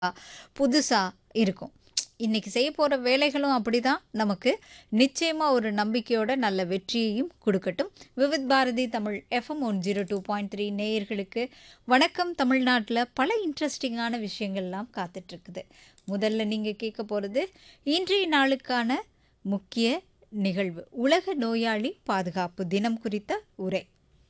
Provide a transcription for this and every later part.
புதுசா இருக்கும். இன்னைக்கு செய்ய போற வேலைகளும் அப்படிதான் நமக்கு நிச்சயமா ஒரு நம்பிக்கையோட நல்ல வெற்றியையும் குடுக்கட்டும். விவித் பாரதி தமிழ் எஃப்எம் 102.3 நேயர்களுக்கு வணக்கம் தமிழ்நாட்டுல பல இன்ட்ரஸ்டிங்கான விஷயங்கள்லாம் காத்துட்டு இருக்குது. முதல்ல நீங்க கேட்க போறது இன்றைய நாளுக்கான முக்கிய நிகழ்வு. உலக நோயாளி பாதுகாப்பு தினம் குறித்த உரை.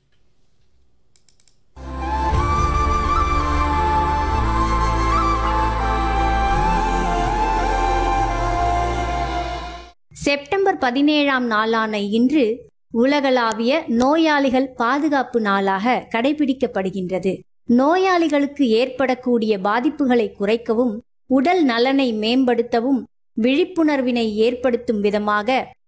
செப்டம்பர் பதினேழாம் நாளான இன்று உலகளாவிய நோயாளிகள் பாதுகாப்பு நாளாக கடைபிடிக்கப்படுகின்றது நோயாளிகளுக்கு ஏற்படக்கூடிய பாதிப்புகளை குறைக்கவும் உடல் நலனை மேம்படுத்தவும் விழிப்புணர்வினை ஏற்படுத்தும் விதமாக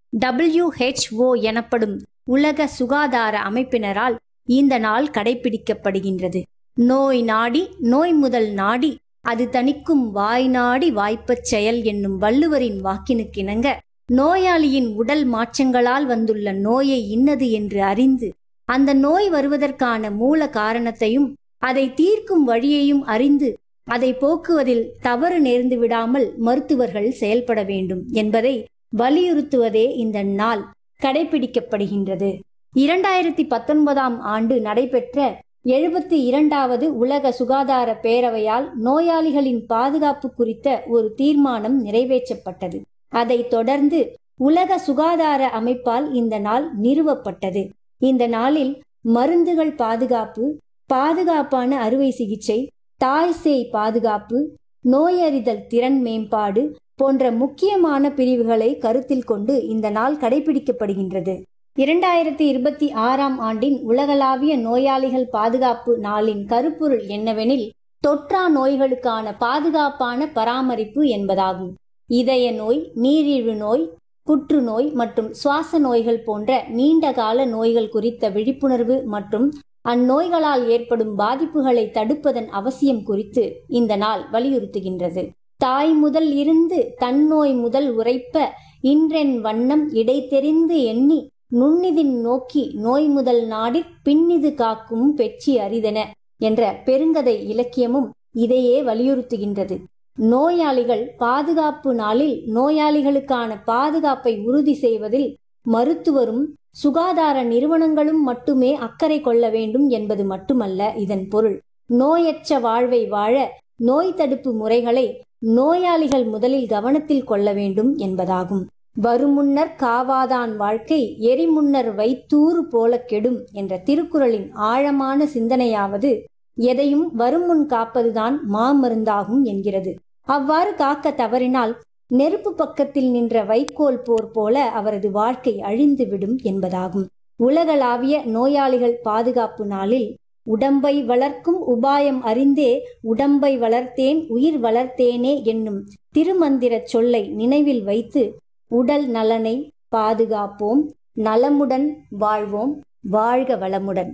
WHO எனப்படும் உலக சுகாதார அமைப்பினரால் இந்த நாள் கடைபிடிக்கப்படுகின்றது நோய் நாடி நோய் முதல் நாடி அது தணிக்கும் வாய் நாடி வாய்ப்பச் செயல் என்னும் வள்ளுவரின் வாக்கினுக்கிணங்க நோயாளியின் உடல் மாற்றங்களால் வந்துள்ள நோயை இன்னது என்று அறிந்து அந்த நோய் வருவதற்கான மூல காரணத்தையும் அதை தீர்க்கும் வழியையும் அறிந்து அதை போக்குவதில் தவறு நேர்ந்து விடாமல் மருத்துவர்கள் செயல்பட வேண்டும் என்பதை வலியுறுத்துவதே இந்த நாள் கடைபிடிக்கப்படுகின்றது இரண்டாயிரத்தி பத்தொன்பதாம் ஆண்டு நடைபெற்ற எழுபத்தி இரண்டாவது உலக சுகாதார பேரவையால் நோயாளிகளின் பாதுகாப்பு குறித்த ஒரு தீர்மானம் நிறைவேற்றப்பட்டது அதைத் தொடர்ந்து உலக சுகாதார அமைப்பால் இந்த நாள் நிறுவப்பட்டது இந்த நாளில் மருந்துகள் பாதுகாப்பு பாதுகாப்பான அறுவை சிகிச்சை தாய் சேய் பாதுகாப்பு நோயறிதல் திறன் மேம்பாடு போன்ற முக்கியமான பிரிவுகளை கருத்தில் கொண்டு இந்த நாள் கடைபிடிக்கப்படுகின்றது இரண்டாயிரத்தி இருபத்தி ஆறாம் ஆண்டின் உலகளாவிய நோயாளிகள் பாதுகாப்பு நாளின் கருப்பொருள் என்னவெனில் தொற்றா நோய்களுக்கான பாதுகாப்பான பராமரிப்பு என்பதாகும் இதய நோய் நீரிழிவு நோய் புற்றுநோய் மற்றும் சுவாச நோய்கள் போன்ற நீண்ட கால நோய்கள் குறித்த விழிப்புணர்வு மற்றும் அந்நோய்களால் ஏற்படும் பாதிப்புகளை தடுப்பதன் அவசியம் குறித்து இந்த நாள் வலியுறுத்துகின்றது தாய் முதல் இருந்து தன்னோய் முதல் உரைப்ப இன்றென் வண்ணம் இடை தெரிந்து எண்ணி நுண்ணிதின் நோக்கி நோய் முதல் நாடிற் பின்னிது காக்கும் பெற்றி அரிதென என்ற பெருங்கதை இலக்கியமும் இதையே வலியுறுத்துகின்றது நோயாளிகள் பாதுகாப்பு நாளில் நோயாளிகளுக்கான பாதுகாப்பை உறுதி செய்வதில் மருத்துவரும் சுகாதார நிறுவனங்களும் மட்டுமே அக்கறை கொள்ள வேண்டும் என்பது மட்டுமல்ல இதன் பொருள் நோயற்ற வாழ்வை வாழ நோய் தடுப்பு முறைகளை நோயாளிகள் முதலில் கவனத்தில் கொள்ள வேண்டும் என்பதாகும் வருமுன்னர் காவாதான் வாழ்க்கை எரிமுன்னர் வைத்தூறு போல கெடும் என்ற திருக்குறளின் ஆழமான சிந்தனையாவது எதையும் வருமுன் காப்பதுதான் மாமருந்தாகும் என்கிறது அவ்வாறு காக்க தவறினால் நெருப்பு பக்கத்தில் நின்ற வைக்கோல் போர் போல அவரது வாழ்க்கை அழிந்துவிடும் என்பதாகும் உலகளாவிய நோயாளிகள் பாதுகாப்பு நாளில் உடம்பை வளர்க்கும் உபாயம் அறிந்தே உடம்பை வளர்த்தேன் உயிர் வளர்த்தேனே என்னும் திருமந்திர சொல்லை நினைவில் வைத்து உடல் நலனை பாதுகாப்போம் நலமுடன் வாழ்வோம் வாழ்க வளமுடன்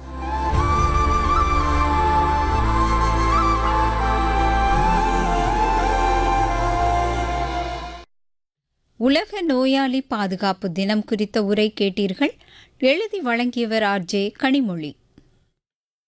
உலக நோயாளி பாதுகாப்பு தினம் குறித்த உரை கேட்டீர்கள் எழுதி வழங்கியவர் ஆர் ஜே கனிமொழி